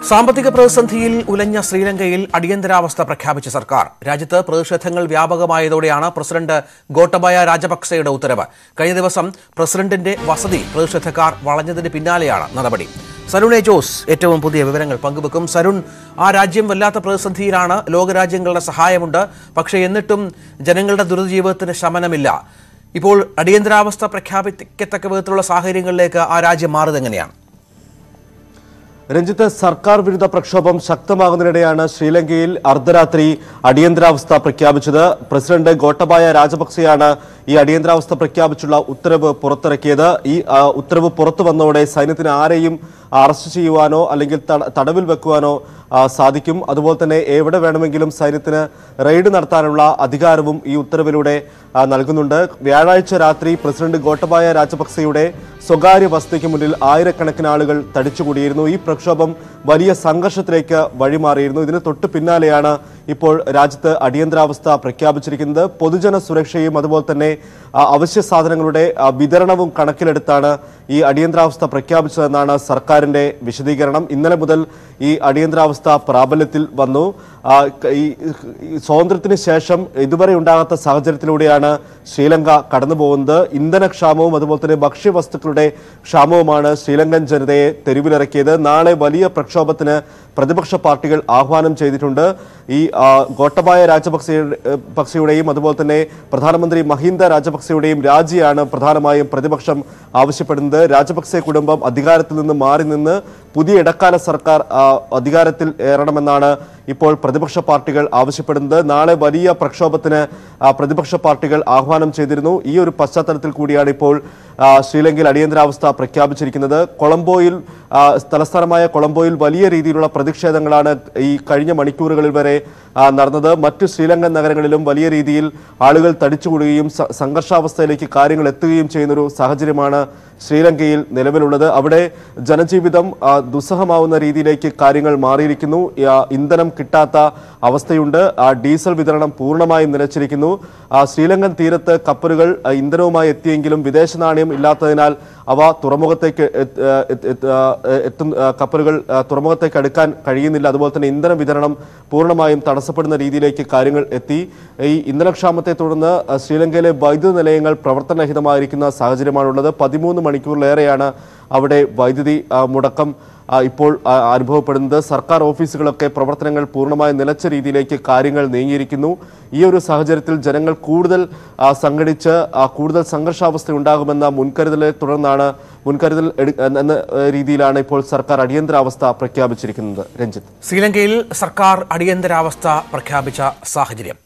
സാമ്പത്തിക പ്രതിസന്ധിയിൽ ഉലഞ്ഞ ശ്രീലങ്കയിൽ അടിയന്തരാവസ്ഥ പ്രഖ്യാപിച്ച സർക്കാർ രാജ്യത്ത് പ്രതിഷേധങ്ങൾ വ്യാപകമായതോടെയാണ് പ്രസിഡന്റ് ഗോട്ടബയ രാജപക്സെയുടെ ഉത്തരവ് കഴിഞ്ഞ ദിവസം പ്രസിഡന്റിന്റെ വസതി പ്രതിഷേധക്കാർ വളഞ്ഞതിന് പിന്നാലെയാണ് നടപടി സരുൺ എ ജോസ് ഏറ്റവും പുതിയ വിവരങ്ങൾ പങ്കുവെക്കും സരുൺ ആ രാജ്യം വല്ലാത്ത പ്രതിസന്ധിയിലാണ് ലോകരാജ്യങ്ങളുടെ സഹായമുണ്ട് പക്ഷേ എന്നിട്ടും ജനങ്ങളുടെ ദുരിതജീവിതത്തിന് ശമനമില്ല ഇപ്പോൾ അടിയന്തരാവസ്ഥ പ്രഖ്യാപിക്കത്തക്ക വിധത്തിലുള്ള സാഹചര്യങ്ങളിലേക്ക് ആ രാജ്യം മാറിയതെങ്ങനെയാണ് രഞ്ജിത്ത് സർക്കാർ വിരുദ്ധ പ്രക്ഷോഭം ശക്തമാകുന്നതിനിടെയാണ് ശ്രീലങ്കയിൽ അർദ്ധരാത്രി അടിയന്തരാവസ്ഥ പ്രഖ്യാപിച്ചത് പ്രസിഡന്റ് ഗോട്ടബായ രാജപക്സെയാണ് ഈ അടിയന്തരാവസ്ഥ പ്രഖ്യാപിച്ചുള്ള ഉത്തരവ് പുറത്തിറക്കിയത് ഈ ആ, ഉത്തരവ് പുറത്തു വന്നതോടെ സൈന്യത്തിന് ആരെയും അറസ്റ്റ് ചെയ്യുവാനോ അല്ലെങ്കിൽ തട- തടവിൽ വെക്കുവാനോ ആ, സാധിക്കും അതുപോലെ തന്നെ എവിടെ വേണമെങ്കിലും സൈന്യത്തിന് റെയ്ഡ് നടത്താനുള്ള അധികാരവും ഈ ഉത്തരവിലൂടെ ആ, നൽകുന്നുണ്ട് വ്യാഴാഴ്ച രാത്രി പ്രസിഡന്റ് ഗോട്ടബായ രാജപക്സെയുടെ സ്വകാര്യ വസതിക്ക് മുന്നിൽ ആയിരക്കണക്കിന് ആളുകൾ തടിച്ചുകൂടിയിരുന്നു ഈ പ്രക്ഷോഭം വലിയ സംഘർഷത്തിലേക്ക് വഴിമാറിയിരുന്നു ഇതിന് തൊട്ടു പിന്നാലെയാണ് ഇപ്പോൾ രാജ്യത്ത് അടിയന്തരാവസ്ഥ പ്രഖ്യാപിച്ചിരിക്കുന്നത് പൊതുജന സുരക്ഷയും അതുപോലെ തന്നെ ആ, അവശ്യ സാധനങ്ങളുടെ ആ, വിതരണവും കണക്കിലെടുത്താണ് ഈ അടിയന്തരാവസ്ഥ പ്രഖ്യാപിച്ചതെന്നാണ് സർക്കാരിന്റെ വിശദീകരണം ഇന്നലെ മുതൽ ഈ അടിയന്തരാവസ്ഥ പ്രാബല്യത്തിൽ വന്നു ആ, ക- ഈ ഈ സ്വാതന്ത്ര്യത്തിന് ശേഷം ഇതുവരെ ഉണ്ടാകാത്ത സാഹചര്യത്തിലൂടെയാണ് ശ്രീലങ്ക കടന്നു പോകുന്നത് ഇന്ധനക്ഷാമവും അതുപോലെ തന്നെ ഭക്ഷ്യവസ്തുക്കളുടെ ക്ഷാമവുമാണ് ശ്രീലങ്കൻ ജനതയെ തെരുവിലിറക്കിയത് നാളെ വലിയ പ്രക്ഷോഭത്തിന് പ്രതിപക്ഷ പാർട്ടികൾ ആഹ്വാനം ചെയ്തിട്ടുണ്ട് ഈ ആ, ഗോട്ടബായ രാജപക്സെയുടെ പക്ഷിയുടെയും അതുപോലെ തന്നെ പ്രധാനമന്ത്രി മഹിന്ദ രാജപക്സെയുടെയും രാജിയാണ് പ്രധാനമായും പ്രതിപക്ഷം ആവശ്യപ്പെടുന്നത് രാജപക്സെ കുടുംബം അധികാരത്തിൽ നിന്ന് മാറി നിന്ന് പുതിയ ഇടക്കാല സർക്കാർ ആ, അധികാരത്തിൽ ഏറണമെന്നാണ് ഇപ്പോൾ പ്രതിപക്ഷ പാർട്ടികൾ ആവശ്യപ്പെടുന്നത് നാളെ വലിയ പ്രക്ഷോഭത്തിന് ആ, പ്രതിപക്ഷ പാർട്ടികൾ ആഹ്വാനം ചെയ്തിരുന്നു ഈ ഒരു പശ്ചാത്തലത്തിൽ കൂടിയാണ് ഇപ്പോൾ ആ, ശ്രീലങ്കയിൽ അടിയന്തരാവസ്ഥ പ്രഖ്യാപിച്ചിരിക്കുന്നത് കൊളംബോയിൽ ആ, തലസ്ഥാനമായ കൊളംബോയിൽ വലിയ രീതിയിലുള്ള പ്രതിഷേധങ്ങളാണ് ഈ കഴിഞ്ഞ മണിക്കൂറുകളിൽ വരെ ആ, നടന്നത് മറ്റു ശ്രീലങ്കൻ നഗരങ്ങളിലും വലിയ രീതിയിൽ ആളുകൾ തടിച്ചുകൂടുകയും സ- സംഘർഷാവസ്ഥയിലേക്ക് കാര്യങ്ങൾ എത്തുകയും ചെയ്യുന്നൊരു സാഹചര്യമാണ് ശ്രീലങ്കയിൽ നിലവിലുള്ളത് അവിടെ ജനജീവിതം ആ, ദുസ്സഹമാവുന്ന രീതിയിലേക്ക് കാര്യങ്ങൾ മാറിയിരിക്കുന്നു ആ, ഇന്ധനം കിട്ടാത്ത അവസ്ഥയുണ്ട് ആ, ഡീസൽ വിതരണം പൂർണ്ണമായും നിലച്ചിരിക്കുന്നു ആ, ശ്രീലങ്കൻ തീരത്ത് കപ്പലുകൾ ആ, ഇന്ധനവുമായി എത്തിയെങ്കിലും വിദേശ നാണയം ഇല്ലാത്തതിനാൽ അവ തുറമുഖത്തേക്ക് എത്ത്- ആ, എത്ത്- എത്ത്- ആ, എത്തും ആ, കപ്പലുകൾ ആ, തുറമുഖത്തേക്ക് അടുക്കാൻ കഴിയുന്നില്ല അതുപോലെ തന്നെ ഇന്ധന വിതരണം പൂർണ്ണമായും തടസ്സപ്പെടുന്ന രീതിയിലേക്ക് കാര്യങ്ങൾ എത്തി ഈ ഇന്ധനക്ഷാമത്തെ തുടർന്ന് ആ, ശ്രീലങ്കയിലെ വൈദ്യുത നിലയങ്ങൾ പ്രവർത്തനരഹിതമായിരിക്കുന്ന സാഹചര്യമാണുള്ളത് പതിമൂന്ന് മണിക്കൂറിലേറെയാണ് അവിടെ വൈദ്യുതി ആ, മുടക്കം ആ, ഇപ്പോൾ ആ, അനുഭവപ്പെടുന്നത് സർക്കാർ ഓഫീസുകളൊക്കെ പ്രവർത്തനങ്ങൾ പൂർണ്ണമായി നിലച്ച രീതിയിലേക്ക് കാര്യങ്ങൾ നീങ്ങിയിരിക്കുന്നു ഈ ഒരു സാഹചര്യത്തിൽ ജനങ്ങൾ കൂടുതൽ ആ, സംഘടിച്ച് ആ, കൂടുതൽ സംഘർഷാവസ്ഥ ഉണ്ടാകുമെന്ന മുൻകരുതലെ തുടർന്നാണ് മുൻകരുതൽ എടു- എന്ന രീതിയിലാണ് ഇപ്പോൾ സർക്കാർ അടിയന്തരാവസ്ഥ പ്രഖ്യാപിച്ചിരിക്കുന്നത് രഞ്ജിത്ത് ശ്രീലങ്കയിൽ സർക്കാർ അടിയന്തരാവസ്ഥ പ്രഖ്യാപിച്ച സാഹചര്യം